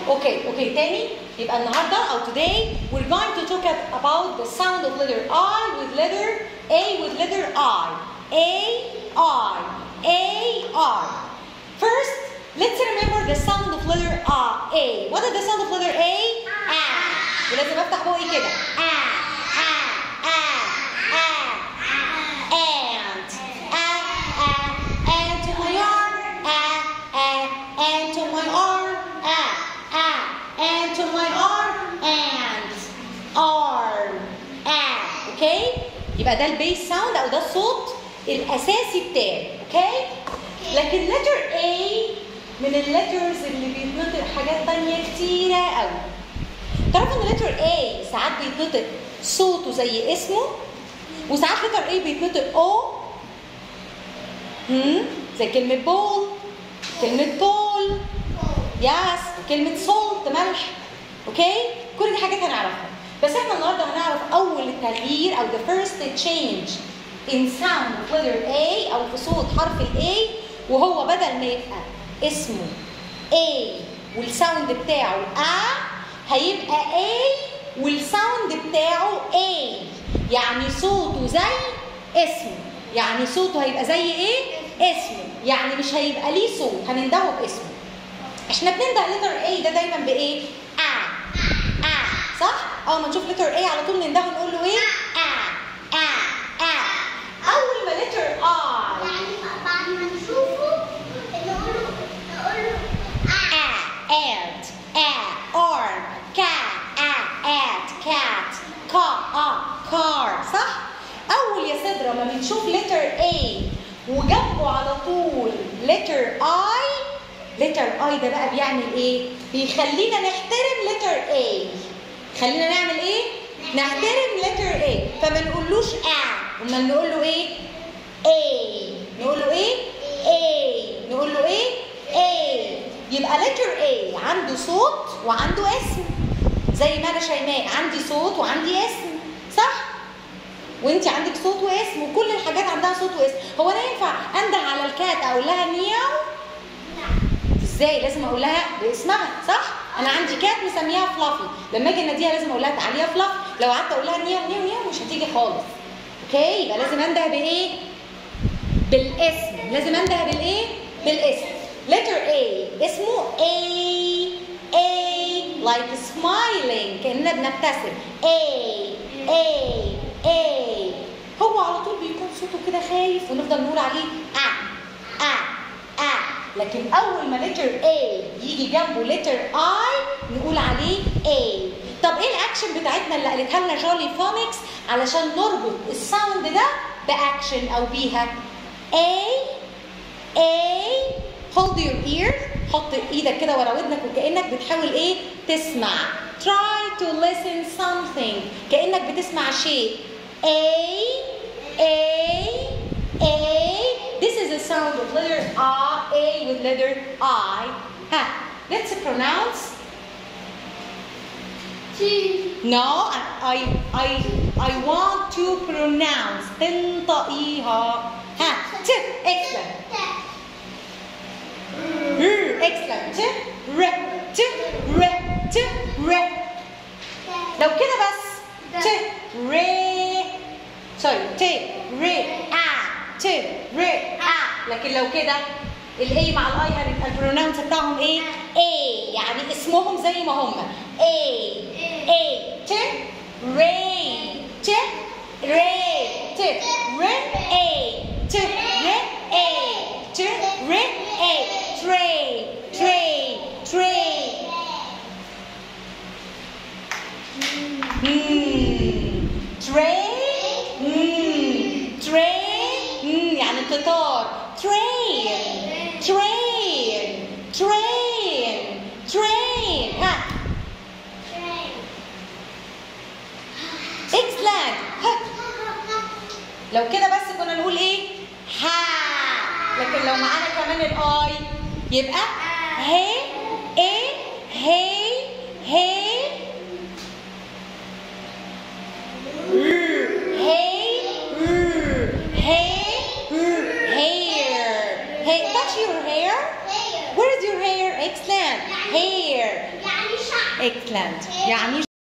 اوكي اوكي تاني يبقى النهارده او today we're going to talk about the sound of letter I with letter A with letter I A I A I first let's remember the sound of letter R A what is the sound of letter A A ولازم افتح بقي كده A A A A and A A and to my arm A A and to my arm A A and to my arm and arm A اوكي يبقى ده البيس ساوند او ده الصوت الاساسي بتاعي اوكي لكن letter A من الليترز اللي بيتنطق حاجات تانية كتيرة قوي تعرفوا ان letter A ساعات بيتنطق صوته زي اسمه وساعات letter A بيتنطق O هم زي كلمة بول كلمة بول ياس كلمة سولت ملح اوكي كل دي حاجات هنعرفها بس احنا النهارده هنعرف اول التغيير او the first change in sound of letter A او في صوت حرف ال A وهو بدل ما يبقى اسمه A والساوند بتاعه A هيبقى A والساوند بتاعه A يعني صوته زي اسمه يعني صوته هيبقى زي ايه؟ اسمه يعني مش هيبقى ليه صوت هنندهه باسمه احنا بننده لتر A ده دايما بايه؟ آ آ صح؟ اول ما نشوف لتر A على طول نندهه نقول له ايه؟ آ آ آ اول ما لتر I يعني بعد ما نشوفه نقول له نقول له a ant a arm cat a at cat car a car صح اول يا سدرة ما بنشوف letter A وجنبه على طول letter I letter I ده بقى بيعمل ايه بيخلينا نحترم letter A خلينا نعمل ايه نحترم letter A فما نقولوش A وما نقول له ايه A نقول له ايه A نقول له ايه A يبقى letter A عنده صوت وعنده اسم زي ما انا شيماء عندي صوت وعندي اسم صح وانت عندك صوت واسم وكل الحاجات عندها صوت واسم هو انا ينفع انده على الكات اقول لها مياو ازاي لازم اقول لها باسمها صح انا عندي كات مسميها فلافي لما اجي اناديها لازم اقول لها تعالي يا فلافي لو قعدت اقول لها مياو مياو مياو مش هتيجي خالص اوكي يبقى لازم انده بايه بالاسم لازم انده بالايه بالاسم letter A اسمه A A like smiling كأننا بنبتسم A A A هو على طول بيكون صوته كده خايف ونفضل نقول عليه آ آ آ لكن أول ما letter A يجي جنبه letter I نقول عليه A طب ايه الاكشن بتاعتنا اللي قالتها لنا جولي فونكس علشان نربط الساوند ده باكشن او بيها A A hold your ear حط ايدك كده ورا ودنك وكانك بتحاول ايه تسمع try to listen something كانك بتسمع شيء A A A this is the sound of letter R A with letter I ها let's pronounce no I I I want to pronounce تنطقيها ها ت excellent R excellent ت ر ت ر ت ر لو كده بس ت ر سوري ت ر ا ت ر ا لكن لو كده الاي مع الاي هنبقى البروناونس بتاعهم ايه؟ اي يعني اسمهم زي ما هم اي اي ت ر ت ر ت ر اي ت ر اي ت ر اي tray tray tray مم. tray مم. tray مم. يعني قطار train train train train ها excellent ها. لو كده بس كنا نقول ايه ها لكن لو معانا كمان الاي يبقى هي ايه هي هي Hey, hey, hair. Hey, touch your hair. Where is your hair? Excellent. Hair. excellent يعني